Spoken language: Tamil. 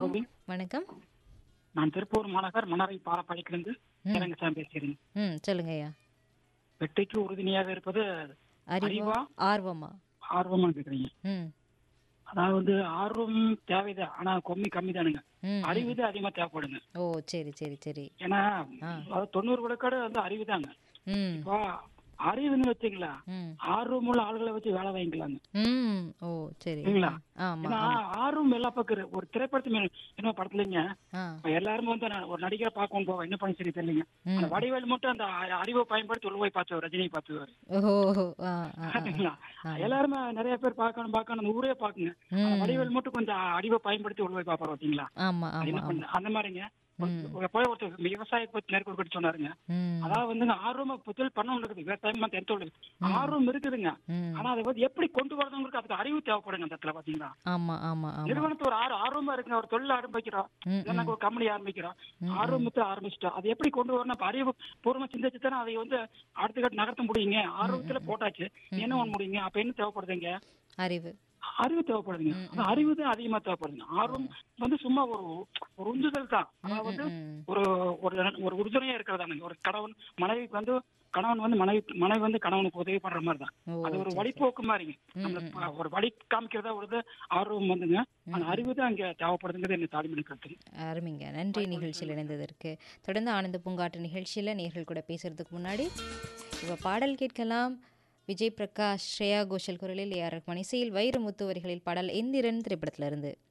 சகோதரி வணக்கம் நான் திருப்பூர் மாநகர் மணரை பாலப்பாடிக்கிலிருந்து ம். இறங்கசாமி பேசுகிறேன் ம் சொல்லுங்க ஐயா வெற்றிக்கு உறுதுணையாக இருப்பது அறிவா அறிவா? ஆர்வமா ஆர்வமா கேக்குறீங்க ம் அதாவது ஆர்வம் தேவைதான் ஆனா கம்மி கம்மி தானுங்க ம் அறிவு தான் அதிகமா தேவைப்படுங்க ஓ சரி சரி சரி ஏன்னா ஆ. அதாவது தொண்ணூறு விழுக்காடு வந்து அறிவு தாங்க ம் இப்போ அறிவுன்னு வச்சுங்களா ம் ஆர்வமுள்ள ஆளுகளை வச்சு வேலை வாங்கிக்கலாங்க ம் ஓ சரி சரிங்களா? ஆமா ஏன்னா ஆர்வம் எல்லா பக்கம் இருக்கு. ஒரு திரைப்படத்து மேல என்ன படத்துலங்க ஆ இப்ப எல்லாருமே வந்து நான் ஒரு நடிகரை பார்க்கணும் போவேன் என்ன பண்ண சரி தெரியலங்க ம் அந்த வடிவேல் மட்டும் அந்த அ- அறிவை பயன்படுத்தி உள்ள போய் பார்த்துவார் ரஜினியை பார்த்துவார் ஓஹோ ஆ ஆ ஆ. பாத்தீங்களா? எல்லாருமே நிறைய பேர் பார்க்கணும் பார்க்கணும் அந்த ஊரே பாக்குங்க அந்த ம் வடிவேல் மட்டும் கொஞ்சம் அறிவை பயன்படுத்தி உள்ள போய் பாப்பாரு பாத்தீங்களா ஆமா அது என்ன ஆமா ஆமா பண்ண அந்த மாதிரிங்க ம். ஒரு- போய் ஒருத்தர் விவசாய பத்தி மேற்கொண்டு சொன்னாருங்க ம் அதாவது வந்து ஆர்வமா புத்தல் பண்ணணும் இருக்குது விவசாயம் மத்த எந்த தொழில் ஆர்வம் இருக்குதுங்க ம் ஆனா அதை வந்து எப்படி கொண்டு வரதுங்களுக்கு அதுக்கு அறிவு தேவைப்படுங்க அந்த இடத்துல பாத்தீங்களா ஆமா ஆமா ஆமா நிறுவனத்து ஒரு ஆர் ஆர்வமா இருக்குங்க ஒரு தொழில் ஆரம்பிக்கிறோம் ம் இல்லைன்னா ஒரு கம்பெனி ஆரம்பிக்கிறோம் ஆர்வத்தை ஆரம்பிச்சிட்டோம் அது எப்படி கொண்டு வரணும் அப்ப அறிவு பூர்வமா சிந்திச்சு தானே அதை வந்து அடுத்த கட்ட நகர்த்த முடியுங்க ஆர்வத்துல போட்டாச்சு என்ன பண்ண முடியுங்க அப்ப என்ன தேவைப்படுதுங்க அறிவு அறிவு தேவைப்படுதுங்க அந்த அறிவு தான் அதிகமா தேவைப்படுதுங்க ஆர்வம் வந்து சும்மா ஒரு ஒரு உந்துதல் தான் அதாவது ம் ஒரு ஒரு ஒரு உறுதுணையா இருக்கிறதானுங்க ஒரு கணவன் மனைவிக்கு வந்து கணவன் வந்து மனைவி மனைவி வந்து கணவனுக்கு உதவி பண்ற மாதிரி தான் ஓ அது ஒரு வழிபோக்கு மாதிரிங்க நம்மள ப- ஒரு வழி காமிக்கிறதா ஒரு ஆர்வம் வந்துங்க அந்த அறிவு தான் இங்க தேவைப்படுதுங்கிறது என்ன தாழ்மை கருத்துங்க அருமைங்க நன்றி நிகழ்ச்சியில் இணைந்ததற்கு தொடர்ந்து ஆனந்த பூங்காட்டு நிகழ்ச்சியில் நேர்கள் கூட பேசுறதுக்கு முன்னாடி இப்போ பாடல் கேட்கலாம் விஜய் பிரகாஷ் ஸ்ரேயா கோஷல் குரலில் ஏஆர் ரஹ்மான் இசையில் வைரமுத்து வரிகளில் பாடல் எந்திரன் திரைப்படத்திலிருந்து